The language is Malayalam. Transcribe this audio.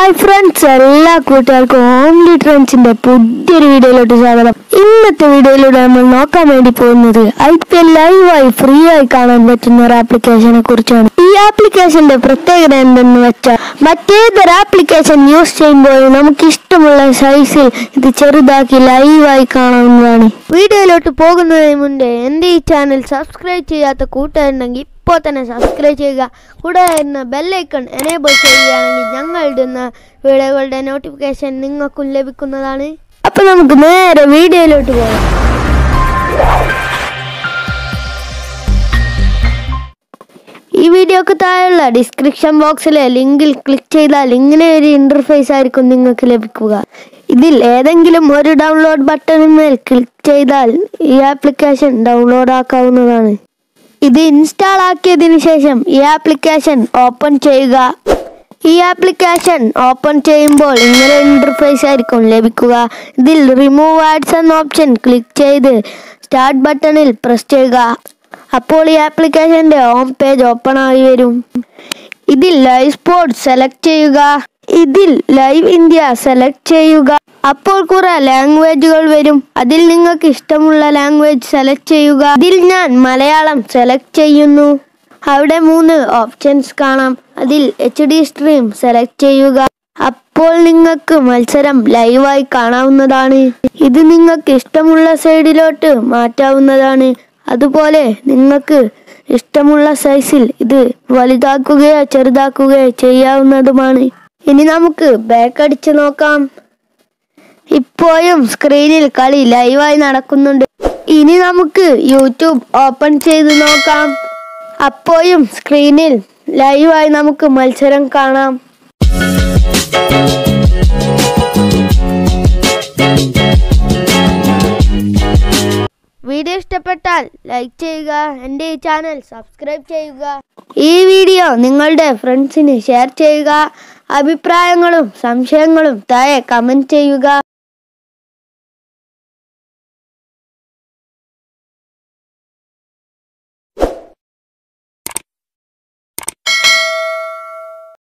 ഹായ് ഫ്രണ്ട്സ് എല്ലാ കൂട്ടുകാർക്കും ഓൺലി ട്രെൻഡ്സിന്റെ പുതിയൊരു വീഡിയോയിലോട്ട് സ്വാഗതം ഇന്നത്തെ വീഡിയോയിലൂടെ നമ്മൾ നോക്കാൻ വേണ്ടി പോകുന്നത് ഐ പി എൽ ലൈവായി ഫ്രീ ആയി കാണാൻ പറ്റുന്ന ഒരു ആപ്ലിക്കേഷനെ കുറിച്ചാണ് ഈ ആപ്ലിക്കേഷന്റെ പ്രത്യേകത എന്തെന്ന് വെച്ചാൽ മറ്റേതൊരു ആപ്ലിക്കേഷൻ യൂസ് ചെയ്യുമ്പോൾ നമുക്ക് ഇഷ്ടമുള്ള സൈസിൽ ഇത് ചെറുതാക്കി ലൈവായി കാണാവുന്നതാണ് വീഡിയോയിലോട്ട് പോകുന്നതിന് മുന്നേ എൻ്റെ ഈ ചാനൽ സബ്സ്ക്രൈബ് ചെയ്യാത്ത കൂട്ടുകാരുണ്ടെങ്കിൽ ഇപ്പോൾ തന്നെ സബ്സ്ക്രൈബ് ചെയ്യുക കൂടെ വരുന്ന ബെല്ലൈക്കൺ എനേബിൾ ചെയ്യുകയാണെങ്കിൽ ഞങ്ങൾ ഇടുന്ന വീഡിയോകളുടെ നോട്ടിഫിക്കേഷൻ നിങ്ങൾക്കും ലഭിക്കുന്നതാണ് അപ്പൊ നമുക്ക് നേരെ വീഡിയോയിലോട്ട് പോകാം ഈ വീഡിയോക്ക് താഴെയുള്ള ഡിസ്ക്രിപ്ഷൻ ബോക്സിലെ ലിങ്കിൽ ക്ലിക്ക് ചെയ്താൽ ഇങ്ങനെ ഒരു ഇന്റർഫേസ് ആയിരിക്കും നിങ്ങൾക്ക് ലഭിക്കുക ഇതിൽ ഏതെങ്കിലും ഒരു ഡൗൺലോഡ് ബട്ടണിന്മേൽ ക്ലിക്ക് ചെയ്താൽ ഈ ആപ്ലിക്കേഷൻ ഡൗൺലോഡ് ആക്കാവുന്നതാണ് ഇത് ഇൻസ്റ്റാൾ ആക്കിയതിനു ശേഷം ഈ ആപ്ലിക്കേഷൻ ഓപ്പൺ ചെയ്യുക ഈ ആപ്ലിക്കേഷൻ ഓപ്പൺ ചെയ്യുമ്പോൾ ഇങ്ങനെ ഇന്റർഫേസ് ആയിരിക്കും ലഭിക്കുക ഇതിൽ റിമൂവ് ആഡ്സ് എന്ന ഓപ്ഷൻ ക്ലിക്ക് ചെയ്ത് സ്റ്റാർട്ട് ബട്ടണിൽ പ്രസ് ചെയ്യുക അപ്പോൾ ഈ ആപ്ലിക്കേഷന്റെ ഹോം പേജ് ഓപ്പൺ ആയി വരും ഇതിൽ ലൈവ് സ്പോർട്സ് സെലക്ട് ചെയ്യുക ഇതിൽ ലൈവ് ഇന്ത്യ സെലക്ട് ചെയ്യുക അപ്പോൾ കുറെ ലാംഗ്വേജുകൾ വരും അതിൽ നിങ്ങൾക്ക് ഇഷ്ടമുള്ള ലാംഗ്വേജ് സെലക്ട് ചെയ്യുക ഇതിൽ ഞാൻ മലയാളം സെലക്ട് ചെയ്യുന്നു അവിടെ മൂന്ന് ഓപ്ഷൻസ് കാണാം അതിൽ എച്ച് ഡി സ്ട്രീം സെലക്ട് ചെയ്യുക അപ്പോൾ നിങ്ങൾക്ക് മത്സരം ലൈവായി കാണാവുന്നതാണ് ഇത് നിങ്ങൾക്ക് ഇഷ്ടമുള്ള സൈഡിലോട്ട് മാറ്റാവുന്നതാണ് അതുപോലെ നിങ്ങൾക്ക് ഇഷ്ടമുള്ള സൈസിൽ ഇത് വലുതാക്കുകയോ ചെറുതാക്കുകയോ ചെയ്യാവുന്നതുമാണ് ഇനി നമുക്ക് ബാക്ക് അടിച്ച് നോക്കാം ഇപ്പോഴും സ്ക്രീനിൽ കളി ലൈവായി നടക്കുന്നുണ്ട് ഇനി നമുക്ക് യൂട്യൂബ് ഓപ്പൺ ചെയ്ത് നോക്കാം അപ്പോഴും സ്ക്രീനിൽ ലൈവായി നമുക്ക് മത്സരം കാണാം വീഡിയോ ഇഷ്ടപ്പെട്ടാൽ ലൈക്ക് ചെയ്യുക എൻ്റെ ഈ ചാനൽ സബ്സ്ക്രൈബ് ചെയ്യുക ഈ വീഡിയോ നിങ്ങളുടെ ഫ്രണ്ട്സിന് ഷെയർ ചെയ്യുക അഭിപ്രായങ്ങളും സംശയങ്ങളും താഴെ കമൻറ്റ് ചെയ്യുക